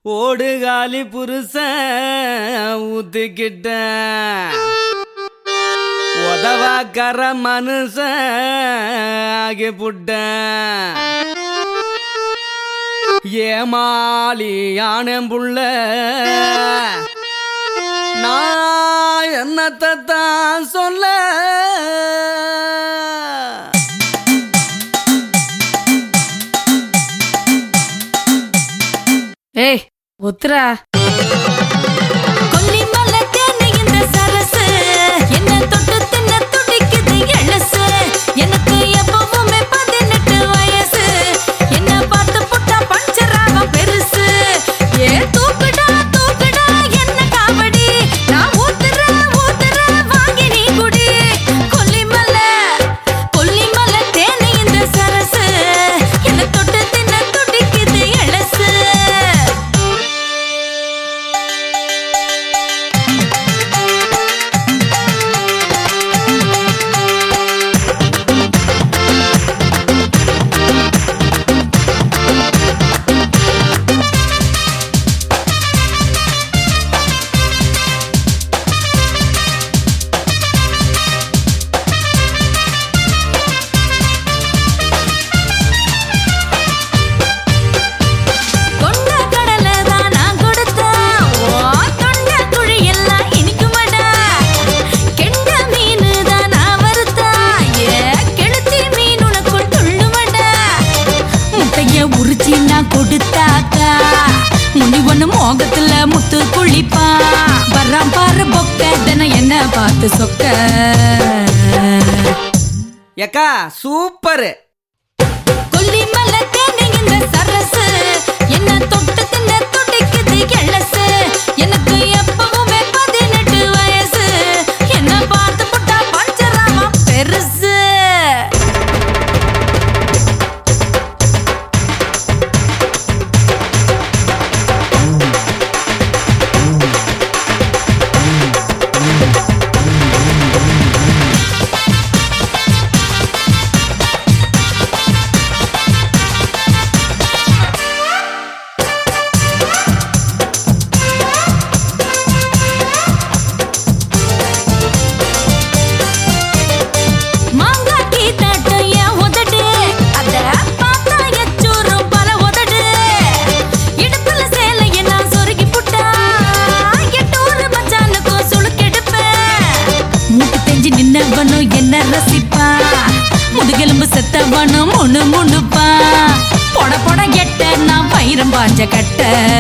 ஓடுகாலி புருஷ ஊத்துக்கிட்ட உதவாக்கற மனுஷ ஆகி புட்ட ஏமாளி யானம் புள்ள நான் என்னத்தை தான் சொல்ல ஏய் ஒத்துரா கொல்லிமலை தேனு இந்த சரசு என்ன தொட்டு தின்ன துடிக்குது எழசு எனக்கு எப்பவுமே பதினெட்டு வயசு என்ன பார்த்து புட்டா பஞ்சராகம் பெருசு ஏ தூக்குடா தூக்குடா என்ன காவடி நான் ஊத்துற ஊத்துற வாங்கி நீ குடி கொல்லிமலை கொல்லிமலை தேனு இந்த சரசு என்ன தொட்டு தின்ன துடிக்குது எழசு கொண்ட கடலை தான் நான் கொடுத்தேன் ஓ தொண்ட குழி எல்லாம் இனிக்குமடா கெண்ட மீனு தான் நான் வறுத்தேன் ஏ கெளுத்தி மீன் உனக்குள் துள்ளுமடா முட்டைய உரிச்சி நான் கொடுத்தாக்கா முனி ஒண்ணு மோகத்துல முத்து குளிப்பா வர்றான் பாரு பொக்க தினம் என்ன பார்த்து சொக்க ஏக்கா சூப்பர் கொல்லிமலை தேனு இந்த சரசு என்ன தொட்டு தின்ன துடிக்குது எழசு எனக்கு எப்பவுமே பதினெட்டு வயசு என்ன பார்த்து புட்டா பஞ்சராமா பெருசு மாங்காட்டி தட்டு என் உதடு அத பார்த்தா எச்சூரும் பல உதடு இடுப்புல சேலைய நான் சொருகி புட்டா எட்டூர் மச்சானுக்கும் சுளுக்கெடுப்பேன் மூக்கு தெஞ்சு நின்னவனும் என்ன ரசிப்பா முதுகெலும்பு செத்தவனும் முணு முணுப்பா பொட பொட கெட்ட நான் பயிரம் பாஞ்ச கட்ட